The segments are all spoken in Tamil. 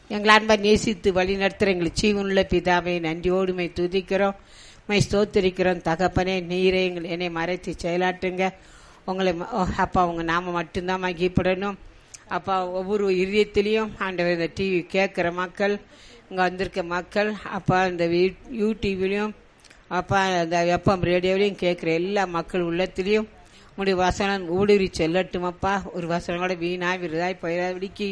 எங்கள் அன்பை நேசித்து வழி நடத்துகிற எங்கள் ஜீவனுள்ள பிதாவை நன்றியோடுமை துதிக்கிறோம் மை ஸ்தோத்திரிக்கிறோம் தகப்பனே நீரே எங்கள் என்னை மறைத்து செயலாட்டுங்க உங்களை ம- ஓ, அப்பா உங்கள் நாம மட்டும்தான் மகிப்படணும் அப்பா ஒவ்வொரு இதயத்திலையும் ஆண்டவர் இந்த டிவி கேட்குற மக்கள் இங்கே வந்திருக்க மக்கள் அப்பா இந்த யூ- யூடியூப்லேயும் அப்பா இந்த எஃப்எம் ரேடியோவிலையும் கேட்குற எல்லா மக்கள் உள்ளத்திலையும் உங்களுடைய வசனம் ஊடுருவி செல்லட்டும் அப்பா ஒரு வசனம் கூட வீணாய் விருதாய் போயிடாதபடிக்கு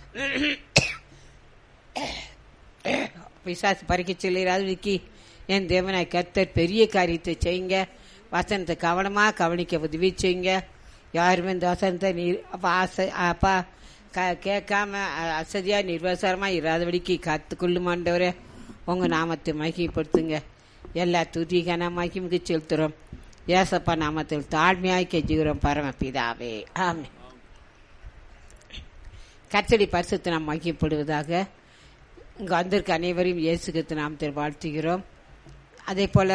பிசாசு பறிக்க சொல்லிடாதபடிக்கு என் தேவனாய் கர்த்தர் பெரிய காரியத்தை செய்யுங்க வசனத்தை கவனமாக கவனிக்க உதவி செய்யுங்க யாருமே இந்த வசனத்தை நீர் அப்பா ஆசை அப்பா க கேட்காம அ- அசதியா நிர்வசரமாக இராதபடிக்கு காத்துக்கொள்ளுமாண்டவரே உங்கள் நாமத்தை மகிமைப்படுத்துங்க எல்லா துதிகான மகிமுக்கு செலுத்துகிறோம் ஏசப்பா நாமத்தில் தாழ்மையாய் கெஞ்சுகிறோம் பரமபிதாவே ஆமென் கர்த்தடி பரிசுத்த நாம் மகிப்படுவதாக இங்கு வந்திருக்க அனைவரையும் இயேசுக்கு நாமத்தில் வாழ்த்துகிறோம் அதே போல்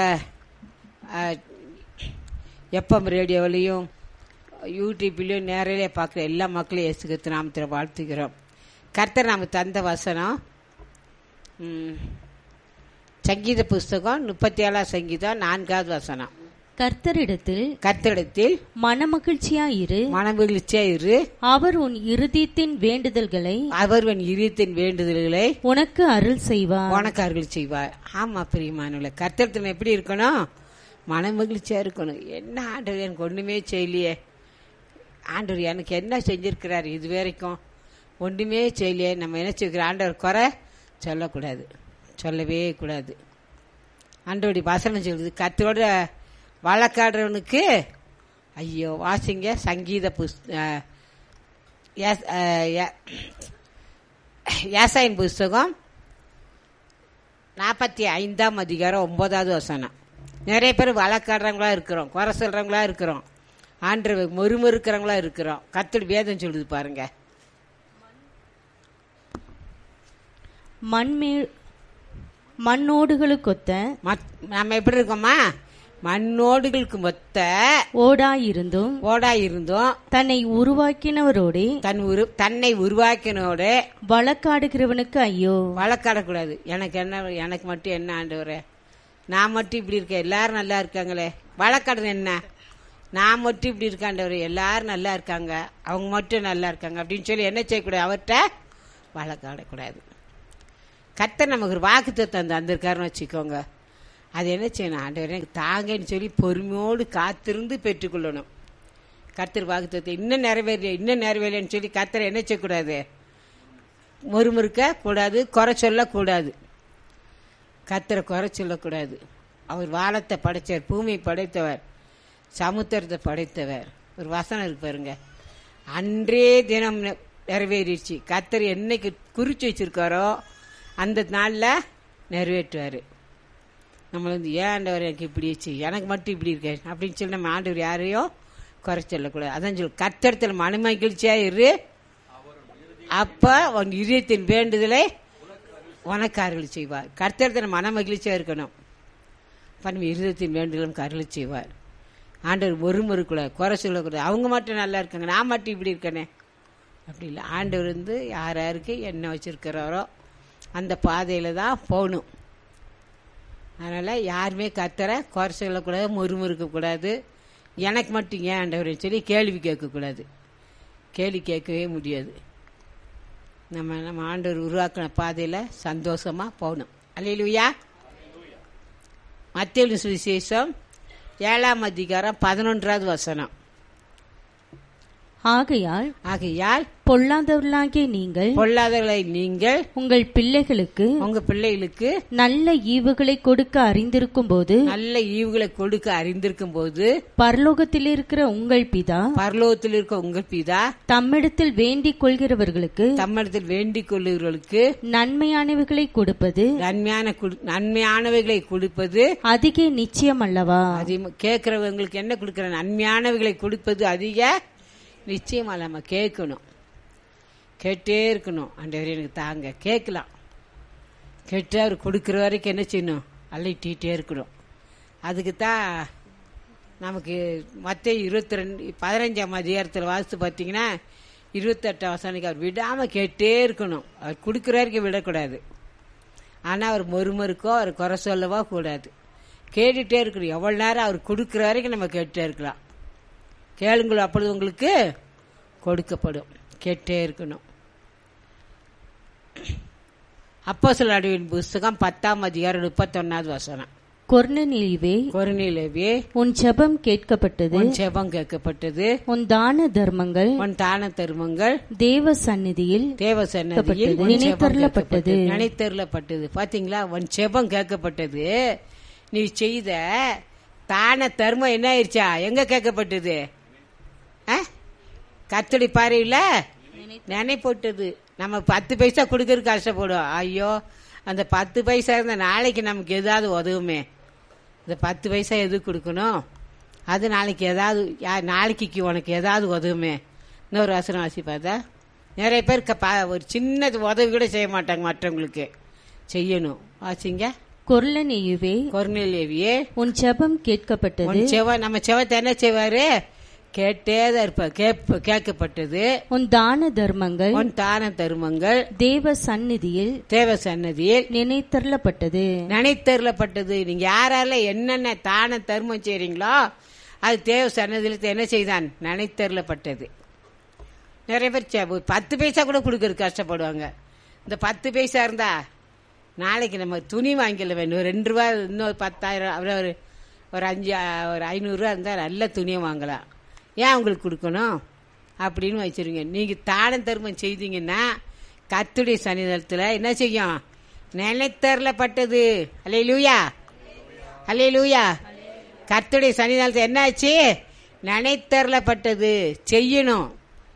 எப்பம் ரேடியோவிலையும் யூடியூப்லேயும் நேரிலே பார்க்குற எல்லா மக்களையும் இயேசுக்கு நாமத்தில் வாழ்த்துகிறோம் கர்த்தர் நாம தந்த வசனம் ம், சங்கீத புஸ்தகம் முப்பத்தி ஏழாம் சங்கீதம் நான்காவது வசனம் கர்த்தரிடத்தில் கர்த்தரிடத்தில் மனமகிழ்ச்சியாயிரு மனமகிழ்ச்சியா இரு அவர் உன் இருதயத்தின் வேண்டுதல்களை அவர்வன் இதயத்தின் வேண்டுதல்களை உனக்கு அருள் செய்வார் உனக்கு அருள் செய்வார் ஆமா பிரியமானவள கர்த்தத்தில் எப்படி இருக்கணும் மன மகிழ்ச்சியா இருக்கணும் என்ன ஆண்டவர் எனக்கு ஒண்ணுமே செய்யலையே ஆண்டவர் எனக்கு என்ன செஞ்சிருக்கிறார் இது வரைக்கும் ஒண்ணுமே செய்யலையே நம்ம என்ன செய்கிற ஆண்டவர் குறை சொல்லக்கூடாது சொல்லவே கூடாது ஆண்டவருடைய வசனம் சொல்லுது கத்தோட வழக்காடுறவனுக்கு ஐயோ வாசிங்க சங்கீத புஸ் அஹ், ஏஸ்- அஹ், ஏ- ஏசாயின் புஸ்தகம் நாற்பத்தி ஐந்தாம் அதிகாரம் ஒன்பதாவது வசனம் நிறைய பேர் வழக்காடுறவங்களா இருக்கிறோம் குறை சொல்றவங்களா இருக்கிறோம் ஆண்டு மொறுமொறுக்கிறவங்களா இருக்கிறோம் கத்தடி வேதம் சொல்லுது பாருங்க மண்மே மண்ணோடுகளுக்கொத்த மத்- நம்ம எப்படி இருக்கோமா மண்ணோடுகளுக்கு மொத்த ஓடாயிருந்தும் ஓடா இருந்தோம் தன்னை உருவாக்கினவரோடே தன் உரு தன்னை உருவாக்கினோட வழக்காடுகிறவனுக்கு ஐயோ வழக்காடக்கூடாது எனக்கு என்ன எனக்கு மட்டும் என்ன ஆண்டவரே நான் மட்டும் இப்படி இருக்கேன் எல்லாரும் நல்லா இருக்காங்களே வழக்காடுறது என்ன நான் மட்டும் இப்படி இருக்காண்டவர் எல்லாரும் நல்லா இருக்காங்க அவங்க மட்டும் நல்லா இருக்காங்க அப்படின்னு சொல்லி என்ன செய்யக்கூடாது அவர்கிட்ட வழக்காடக்கூடாது கர்த்தர் நமக்கு ஒரு வாக்கு தந்து வந்திருக்காருன்னு வச்சுக்கோங்க அது என்ன செய்யணும் ஆண்டவர் எனக்கு தாங்கன்னு சொல்லி பொறுமையோடு காத்திருந்து பெற்றுக்கொள்ளணும் கர்த்தர் வாக்கு இன்னும் நிறைவேறல இன்னும் நிறைவேறலன்னு சொல்லி கர்த்தர் என்ன செய்யக்கூடாது முறுமுறுக்க கூடாது குறை சொல்லக்கூடாது கத்தரை குறை சொல்லக்கூடாது அவர் வானத்தை படைத்தவர் பூமி படைத்தவர் சமுத்திரத்தை படைத்தவர் ஒரு வசனம் இருக்கு பாருங்க அன்றே தினம் நெ- நிறைவேறிடுச்சு கத்தர் என்னைக்கு குறிச்சு வச்சிருக்காரோ அந்த நாளில் நிறைவேற்றுவார் நம்ம வந்து ஏன் ஆண்டவர் எனக்கு இப்படி ஆச்சு எனக்கு மட்டும் இப்படி இருக்கேன் அப்படின்னு சொல்லி நம்ம ஆண்டவர் யாரையும் குறை சொல்லக்கூடாது அதான் சொல்லு கத்தரத்தில் மன மகிழ்ச்சியாக இரு அப்ப உன் இதயத்தின் வேண்டுதலை உனக்கு அருள் செய்வார் கர்த்தரத்தில் மன மகிழ்ச்சியா இருக்கணும் அப்ப நம்ம இருதயத்தின் வேண்டுதலும் அருள் செய்வார் ஆண்டவர் ஒரு முறுக்கூடாது குறை சொல்லக்கூடாது அவங்க மட்டும் நல்லா இருக்காங்க நான் மட்டும் இப்படி இருக்கனே அப்படி இல்லை ஆண்டவர் வந்து யார் யாருக்கு என்ன வச்சிருக்கிறாரோ அந்த பாதையில தான் போகணும் அதனால யாருமே கத்தரை குறை சொல்லக்கூடாது முறுமுறுக்கக்கூடாது எனக்கு மட்டும் ஏன் ஆண்டவர்னு சொல்லி கேள்வி கேட்கக்கூடாது கேள்வி கேட்கவே முடியாது நம்ம நம்ம ஆண்டவர் உருவாக்கின பாதையில் சந்தோஷமா போகணும் அல்லையிலுயா மத்திய சுவிசேஷம் ஏழாம் அதிகாரம் பதினொன்றாவது வசனம் ஆகையால் ஆகையால் பொல்லாதவர்களாகிய நீங்கள் பொல்லாதவர்களை நீங்கள் உங்கள் பிள்ளைகளுக்கு உங்க பிள்ளைகளுக்கு நல்ல ஈவுகளை கொடுக்க அறிந்திருக்கும் போது நல்ல ஈவுகளை கொடுக்க அறிந்திருக்கும் போது பரலோகத்தில் இருக்கிற உங்கள் பிதா பரலோகத்தில் இருக்க உங்கள் பிதா தம்மிடத்தில் வேண்டிக் கொள்கிறவர்களுக்கு தம்மிடத்தில் வேண்டிக் கொள்ளுகிறவர்களுக்கு நன்மையானவைகளை கொடுப்பது நன்மையான குடு- நன்மையானவைகளை கொடுப்பது அதிக நிச்சயம் அல்லவா அதிகமா கேட்கிறவங்களுக்கு என்ன கொடுக்கிற நன்மையானவைகளை கொடுப்பது அதிக நிச்சயமா நம்ம கேட்கணும் கேட்டே இருக்கணும் ஆண்டவரே எனக்கு தாங்க கேட்கலாம் கேட்டு அவர் கொடுக்குற வரைக்கும் என்ன செய்யணும் அள்ளிட்டே இருக்கணும் அதுக்கு தான் நமக்கு மற்ற இருபத்தி ரெண்டு பதினஞ்சாம் அதிகாரத்தில் வாசித்து பார்த்தீங்கன்னா இருபத்தெட்டாம் வசனுக்கு அவர் விடாம கேட்டே இருக்கணும் அவர் கொடுக்குற வரைக்கும் விடக்கூடாது ஆனா அவர் மொறுமொறுக்கோ அவர் குறை சொல்லவோ கூடாது கேட்டுட்டே இருக்கணும் எவ்வளவு நேரம் அவர் கொடுக்குற வரைக்கும் நம்ம கேட்டுட்டே இருக்கலாம் கேளுங்கள் அப்பொழுது உங்களுக்கு கொடுக்கப்படும் கேட்டே இருக்கணும் அப்போ சில அடிவின் புஸ்தகம் பத்தாம் அதிகாரம் முப்பத்தொன்னாவது வசனம் கொர்னனிலிவே கொருணிலேயே உன் ஜெபம் கேட்கப்பட்டது உன் செபம் கேட்கப்பட்டது உன் தான தர்மங்கள் உன் தான தருமங்கள் தேவ சந்நிதியில் தேவ சன்னதியில் கேட்கப்பட்டது. உன் ஜெபம் நினைத்தருளப்பட்டது. கேட்கப்பட்டது. நினைத்தருளப்பட்டது பாத்தீங்களா உன் செபம் கேட்கப்பட்டது நீ செய்த தான தர்மம் என்ன ஆயிருச்சா எங்க கேட்கப்பட்டது ஆ? கத்தடி பாறையில நினைப்பட்டது நம்ம பத்து பைசா கொடுக்கறதுக்கு கஷ்டப்படுவோம் ஐயோ அந்த பத்து பைசா இருந்த நாளைக்கு நமக்கு ஏதாவது உதவுமே இந்த பத்து பைசா எது கொடுக்கணும் அது நாளைக்கு ஏதாவது யா- நாளைக்கு உனக்கு ஏதாவது உதவுமே இன்னொரு வசனம் வாசிப்பாதா நிறைய பேர் க- பா- ஒரு சின்ன உதவி கூட செய்ய மாட்டாங்க மற்றவங்களுக்கு செய்யணும் வாசிங்க கொர்லனியுவே கொர்நேலியவியே உன் ஜெபம் கேட்கப்பட்டது உன் செவ நம்ம செவத்தை என்ன செய்வாரு கேட்டே தான் இருப்ப கேப்ப- கேட்கப்பட்டது உன் தான தர்மங்கள் உன் தான தருமங்கள் தேவ சந்நிதியில் தேவ சன்னதியில் நினைத்தருளப்பட்டது நினைத்தருளப்பட்டது நீங்க யாரால என்னென்ன தான தர்மம் செய்றீங்களோ அது தேவ சன்னதியில் என்ன செய்தான் நினைத்தருளப்பட்டது நிறைய பேர் சே- ஒரு பத்து பைசா கூட கொடுக்கறது கஷ்டப்படுவாங்க இந்த பத்து பைசா இருந்தா நாளைக்கு நம்ம துணி வாங்கிக்கல வேணும் ஒரு ரெண்டு ரூபா இன்னொரு பத்தாயிரம் அப்புறம் ஒரு ஒரு அஞ்சு ஆ- ஒரு ஐநூறுரூவா இருந்தால் நல்ல துணியை வாங்கலாம் ஏன் உங்களுக்கு கொடுக்கணும் அப்படின்னு வச்சிருங்க நீங்க தானம் தர்மம் செய்தீங்கன்னா கத்துடைய சன்னிதானத்தில் என்ன செய்யும் நிலைத்தரலப்பட்டது அலே லூயா அலே லூயா கத்துடைய சன்னிதானத்தில் என்னாச்சு நினைத்தரலப்பட்டது செய்யணும்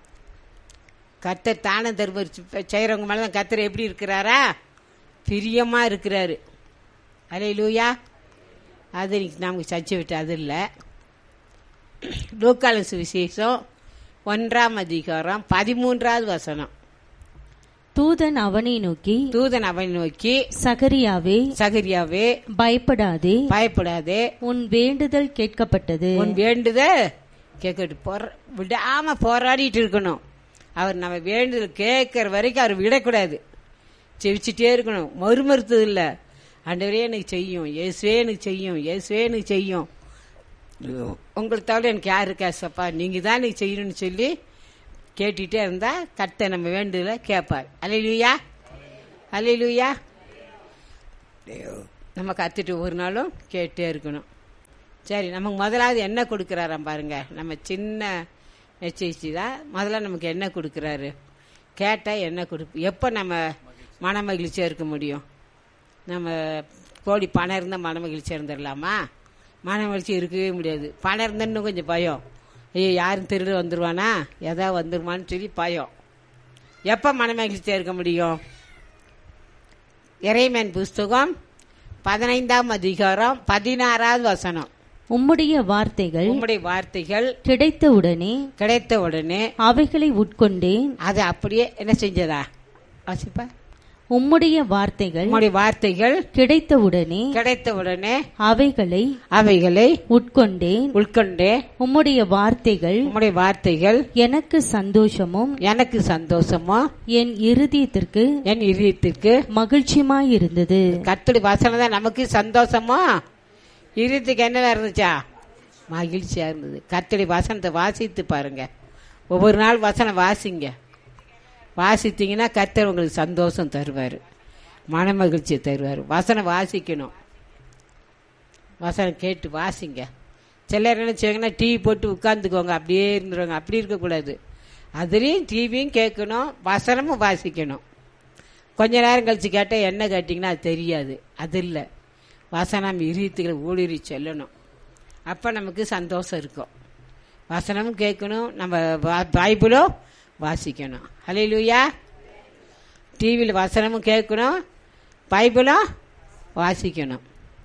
கத்தர் தானம் தர்மம் செய்யறவங்க மேல தான் கத்தர் எப்படி இருக்கிறாரா பிரியமா இருக்கிறாரு அலே லூயா அது இன்னைக்கு நமக்கு சர்ச்சை விட்டு அது இல்லை லூக்கால சுவிசேஷம் ஒன்றாம் அதிகாரம் பதிமூன்றாவது வசனம் தூதன் அவனை நோக்கி தூதன் அவனை நோக்கி சகரியாவே சகரியாவே பயப்படாதே பயப்படாதே உன் வேண்டுதல் கேட்கப்பட்டது உன் வேண்டுத கேட்கட்டு போற விடாம போராடிட்டு இருக்கணும் அவர் நம்ம வேண்டுதல் கேட்கற வரைக்கும் அவர் விடக்கூடாது செவிச்சிட்டே இருக்கணும் மறுமறுத்தது இல்ல ஆண்டவரே எனக்கு செய்யும் இயேசுவே எனக்கு செய்யும் இயேசுவே எனக்கு செய்யும் உங்களுக்கு தவிர எனக்கு யாரு இருக்கா சப்பா நீங்க தான் எனக்கு செய்யணும்னு சொல்லி கேட்டுட்டே இருந்தா கத்தை நம்ம வேண்டுதல கேட்பார் அலையிலுயா அலையிலுயா நம்ம கத்துட்டு ஒரு நாளும் கேட்டே இருக்கணும் சரி நமக்கு முதலாவது என்ன கொடுக்குறாராம் பாருங்க நம்ம சின்ன நெச்சரிச்சி தான் முதல்ல நமக்கு என்ன கொடுக்குறாரு கேட்டால் என்ன கொடுப்பு எப்போ நம்ம மன மகிழ்ச்சியாக இருக்க முடியும் நம்ம கோடி பணம் இருந்தால் மன மகிழ்ச்சியாக இருந்துடலாமா மன மகிழ்ச்சி இருக்கவே முடியாது பணம் இருந்தா இன்னும் கொஞ்சம் பயம் ஐயோ யாரும் திருட வந்துருவானா எதா வந்துருமான்னு சொல்லி பயம் எப்போ மன மகிழ்ச்சியாக இருக்க முடியும் இறைமன் புஸ்தகம் பதினைந்தாம் அதிகாரம் பதினாறாவது வசனம் உம்முடைய வார்த்தைகள் உம்முடைய வார்த்தைகள் கிடைத்தவுடனே கிடைத்த உடனே அவைகளை உட்கொண்டேன் அது அப்படியே என்ன செஞ்சதா வாசிப்பா உம்முடைய வார்த்தைகள் உம்முடைய வார்த்தைகள் கிடைத்தவுடனே கிடைத்த உடனே அவைகளை அவைகளை உட்கொண்டேன் உட்கொண்டே உம்முடைய வார்த்தைகள் உம்முடைய வார்த்தைகள் எனக்கு சந்தோஷமும் எனக்கு சந்தோஷமா என் இருதயத்திற்கு என் இதயத்திற்கு மகிழ்ச்சியுமாயிருந்தது கத்துடி வாசனை தான் நமக்கு சந்தோஷமா இதயத்துக்கு என்னவா இருந்துச்சா மகிழ்ச்சியா இருந்தது கத்துடி வசனத்தை வாசித்து பாருங்க ஒவ்வொரு நாள் வசனம் வாசிங்க வாசித்தீங்கன்னா கர்த்தர் உங்களுக்கு சந்தோஷம் தருவார் மன மகிழ்ச்சியை தருவார் வசனம் வாசிக்கணும் வசனம் கேட்டு வாசிங்க சிலர் என்ன செய்வாங்கன்னா டிவி போட்டு உட்காந்துக்கோங்க அப்படியே இருந்துருவாங்க அப்படி இருக்கக்கூடாது அதுலேயும் டிவியும் கேட்கணும் வசனமும் வாசிக்கணும் கொஞ்ச நேரம் கழிச்சு கேட்டால் என்ன கேட்டிங்கன்னா அது தெரியாது அது இல்லை வசனம் இரியத்துக்களை ஊடுருவி செல்லணும் அப்போ நமக்கு சந்தோஷம் இருக்கும் வசனமும் கேட்கணும் நம்ம பா- பைபிளும் வாசிக்கணும் ஹalleluya டிவியில் வசனமும் கேட்கணும் பைபிளும் வாசிக்கணும்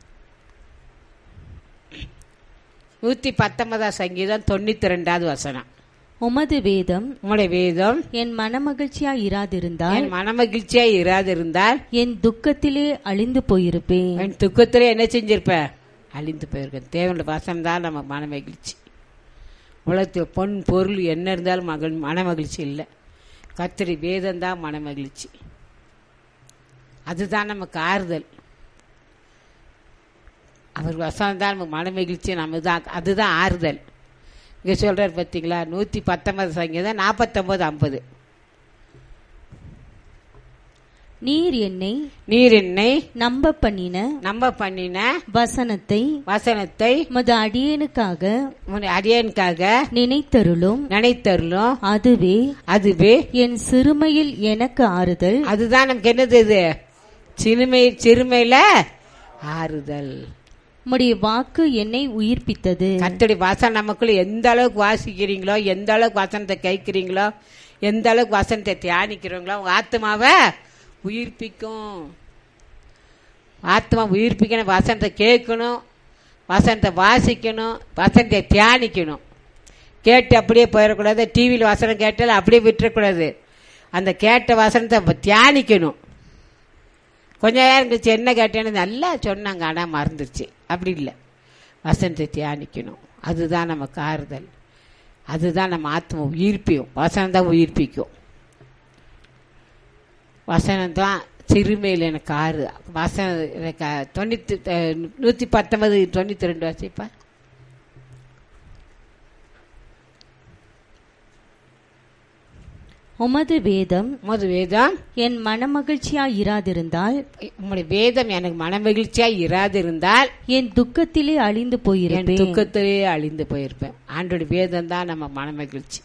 நூற்றி பத்தொன்பதாம் சங்கீதம் தொண்ணூற்றி ரெண்டாவது வசனம் உமது வேதம் உம்முடைய வேதம் என் மனமகிழ்ச்சியா இராதிருந்தால் என் மனமகிழ்ச்சியா இராதிருந்தால் என் துக்கத்திலே அழிந்து போயிருப்பேன் என் துக்கத்துல என்ன செஞ்சிருப்ப அழிந்து போயிருக்கேன் தேவனோட வசனம் தான் நம்ம மன மகிழ்ச்சி உலகத்தில் பொன் பொருள் என்ன இருந்தாலும் மகள் மன மகிழ்ச்சி இல்லை கத்தடி வேதம் தான் மனமகிழ்ச்சி அதுதான் நமக்கு ஆறுதல் அவர் வசனம் தான் நமக்கு மனமகிழ்ச்சி நம்ம தான் அதுதான் ஆறுதல் இங்கே சொல்கிறார் பார்த்தீங்களா நூற்றி பத்தொன்பது சங்கீதம் நாற்பத்தொம்போது ஐம்பது நீர் என்னை நீர் என்னை நம்ப பண்ணின நம்ப பண்ணின வசனத்தை வசனத்தை மது அடியேனுக்காக உன் அடியனுக்காக நினைத்தருளும் நினைத்தருளும் அதுவே அதுவே என் சிறுமையில் எனக்கு ஆறுதல் அதுதான் நமக்கு என்னது இது சிறுமை சிறுமையில ஆறுதல் உம்முடைய வாக்கு என்னை உயிர்ப்பித்தது கத்தடி வாசம் நமக்குள்ள எந்த அளவுக்கு வாசிக்கிறீங்களோ எந்த அளவுக்கு வசனத்தை கேட்கிறீங்களோ எந்த அளவுக்கு வசனத்தை தியானிக்கிறீங்களோ உங்க ஆத்மாவை உயிர்ப்பிக்கும் ஆத்மா உயிர்ப்பிக்கணும் வசனத்தை கேட்கணும் வசனத்தை வாசிக்கணும் வசனத்தை தியானிக்கணும் கேட்டு அப்படியே போயிடக்கூடாது டிவியில் வசனம் கேட்டாலும் அப்படியே விட்டுறக்கூடாது அந்த கேட்ட வசனத்தை தியானிக்கணும் கொஞ்ச நேரம் கழிச்சு என்ன கேட்டேன்னு நல்லா சொன்னாங்க ஆனால் மறந்துருச்சு அப்படி இல்லை வசனத்தை தியானிக்கணும் அதுதான் நமக்கு ஆறுதல் அதுதான் நம்ம ஆத்மா உயிர்ப்பியும் வசனம் தான் உயிர்ப்பிக்கும் வசனம் தான் சிறுமையில் எனக்கு ஆறு வசனம் எனக்கு தொண்ணூற்றி நூற்றி பத்தொன்பது தொண்ணூற்றி ரெண்டு வாசிப்பா உமது வேதம் உமது வேதம் என் மனமகிழ்ச்சியா இராதிருந்தால் உம்முடைய வேதம் எனக்கு மனமகிழ்ச்சியா இராதிருந்தால் என் துக்கத்திலே அழிந்து என் போயிருப்பேன் துக்கத்திலே அழிந்து போயிருப்பேன் ஆண்டோட வேதம் தான் நம்ம மனமகிழ்ச்சி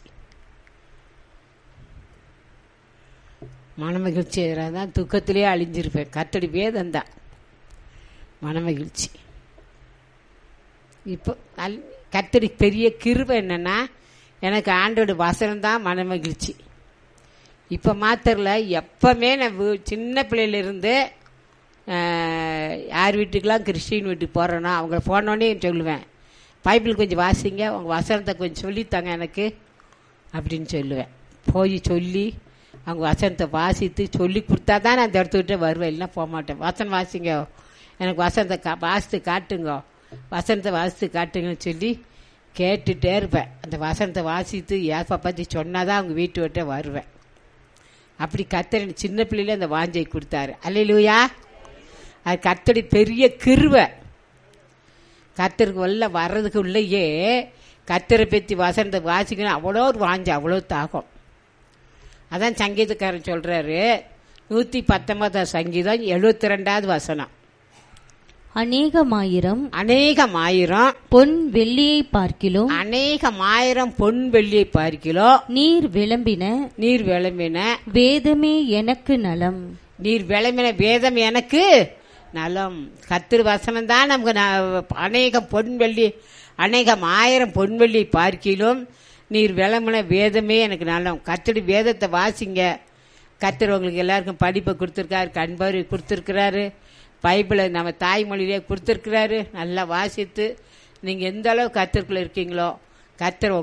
மனமகிழ்ச்சி தான் துக்கத்திலே அழிஞ்சிருப்பேன் கத்தடி வேதம் தான் மனமகிழ்ச்சி இப்போ நல் கத்தடி பெரிய கிருபை என்னன்னா எனக்கு ஆண்டோட வசனம் தான் மனமகிழ்ச்சி இப்போ மாத்திரல எப்பவுமே நான் வீ- சின்ன பிள்ளையிலிருந்து ஆஹ், யார் வீட்டுக்கெல்லாம் கிறிஸ்டின் வீட்டுக்கு போகிறேனோ அவங்க போனோடனே சொல்லுவேன் பைபிள் கொஞ்சம் வாசிங்க உங்கள் வசனத்தை கொஞ்சம் சொல்லித்தாங்க எனக்கு அப்படின்னு சொல்லுவேன் போய் சொல்லி அவங்க வசனத்தை வாசித்து சொல்லி கொடுத்தா தான் நான் அந்த இடத்துக்கிட்டே வருவேன் இல்லைன்னா போக மாட்டேன் வசனம் வாசிங்க எனக்கு வசனத்தை கா வாசித்து காட்டுங்க வசனத்தை வாசித்து காட்டுங்கன்னு சொல்லி கேட்டுட்டே இருப்பேன் அந்த வசனத்தை வாசித்து ஏப்பா பற்றி சொன்னாதான் அவங்க வீட்டு விட்டே வருவேன் அப்படி கத்தர் எனக்கு சின்ன பிள்ளையில அந்த வாஞ்சை கொடுத்தாரு அல்லையிலூயா அது கத்தடி பெரிய கிருவை கத்தருக்கு உள்ள வர்றதுக்கு உள்ளேயே கத்தரை பற்றி வசனத்தை வாசிக்கணும் அவ்வளோ ஒரு வாஞ்சை அவ்வளோ தாகம் அதான் சங்கீதக்காரன் சொல்றாரு நூற்றி பத்தொன்பதாம் சங்கீதம் எழுபத்தி ரெண்டாவது வசனம் அநேகமாயிரம் அநேகம் ஆயிரம் பொன் வெள்ளியை பார்க்கிலும் அநேகம் ஆயிரம் பொன் வெள்ளியை பார்க்கிலோ நீர் விளம்பின நீர் விளம்பின வேதமே எனக்கு நலம் நீர் விளம்பின வேதம் எனக்கு நலம் கத்திரு வசனம் தான் நமக்கு ந- அநேகம் பொன் வெள்ளி அநேகம் ஆயிரம் பொன் வெள்ளி பார்க்கிலும் நீர் விளம்பின வேதமே எனக்கு நலம் கத்தடி வேதத்தை வாசிங்க கத்தர் உங்களுக்கு எல்லாருக்கும் படிப்பை கொடுத்துருக்காரு கண்பாரி கொடுத்துருக்கிறாரு பைபிளை நம்ம தாய்மொழியிலே கொடுத்துருக்கிறாரு நல்லா வாசித்து நீங்கள் எந்த அளவு கத்திற்குள்ள இருக்கீங்களோ கத்தர்